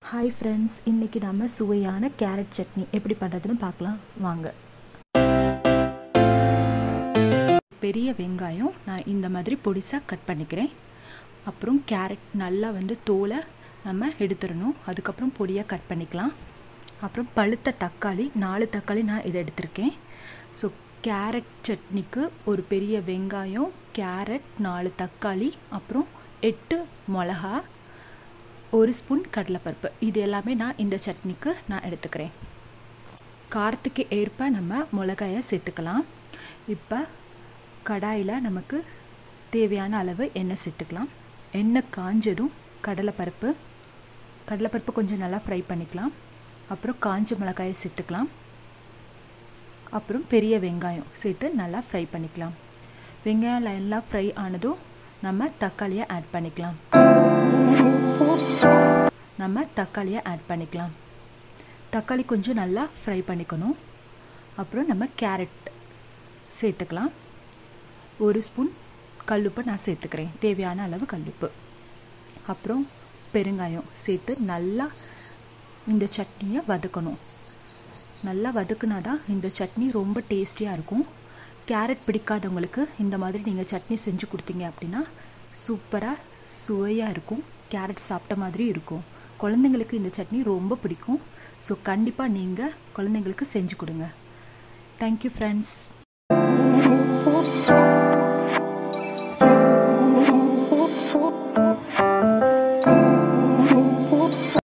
hi friends இன்றைக்கி நம்ம சுவையான கேரட் சட்னி எப்படி பண்ணுறதுன்னு பார்க்கலாம் வாங்க பெரிய வெங்காயம் நான் இந்த மாதிரி பொடிசாக கட் பண்ணிக்கிறேன் அப்புறம் கேரட் நல்லா வந்து தோலை நம்ம எடுத்துடணும் அதுக்கப்புறம் பொடியாக கட் பண்ணிக்கலாம் அப்புறம் பழுத்த தக்காளி நாலு தக்காளி நான் இதை எடுத்திருக்கேன் ஸோ கேரட் சட்னிக்கு ஒரு பெரிய வெங்காயம் கேரட் நாலு தக்காளி அப்புறம் எட்டு மிளகா ஒரு ஸ்பூன் கடலைப்பருப்பு இது எல்லாமே நான் இந்த சட்னிக்கு நான் எடுத்துக்கிறேன் காரத்துக்கு ஏற்ப நம்ம மிளகாயை சேர்த்துக்கலாம் இப்போ கடாயில் நமக்கு தேவையான அளவு எண்ணெய் சேர்த்துக்கலாம் எண்ணெய் காஞ்சதும் கடலைப்பருப்பு கடலைப்பருப்பு கொஞ்சம் நல்லா ஃப்ரை பண்ணிக்கலாம் அப்புறம் காஞ்ச மிளகாயை சேர்த்துக்கலாம் அப்புறம் பெரிய வெங்காயம் சேர்த்து நல்லா ஃப்ரை பண்ணிக்கலாம் வெங்காயம் நல்லா ஃப்ரை ஆனதும் நம்ம தக்காளியை ஆட் பண்ணிக்கலாம் நம்ம தக்காளியை ஆட் பண்ணிக்கலாம் தக்காளி கொஞ்சம் நல்லா ஃப்ரை பண்ணிக்கணும் அப்புறம் நம்ம கேரட் சேர்த்துக்கலாம் ஒரு ஸ்பூன் கல்லுப்பு நான் சேர்த்துக்கிறேன் தேவையான அளவு கல்லுப்பு அப்புறம் பெருங்காயம் சேர்த்து நல்லா இந்த சட்னியை வதக்கணும் நல்லா வதக்குனா தான் இந்த சட்னி ரொம்ப டேஸ்டியாக இருக்கும் கேரட் பிடிக்காதவங்களுக்கு இந்த மாதிரி நீங்கள் சட்னி செஞ்சு கொடுத்தீங்க அப்படின்னா சூப்பராக சுவையாக இருக்கும் கேரட் சாப்பிட்ட மாதிரி இருக்கும் குழந்தைங்களுக்கு இந்த சட்னி ரொம்ப பிடிக்கும் ஸோ கண்டிப்பாக நீங்கள் குழந்தைங்களுக்கு செஞ்சு கொடுங்க தேங்க்யூ ஃப்ரெண்ட்ஸ்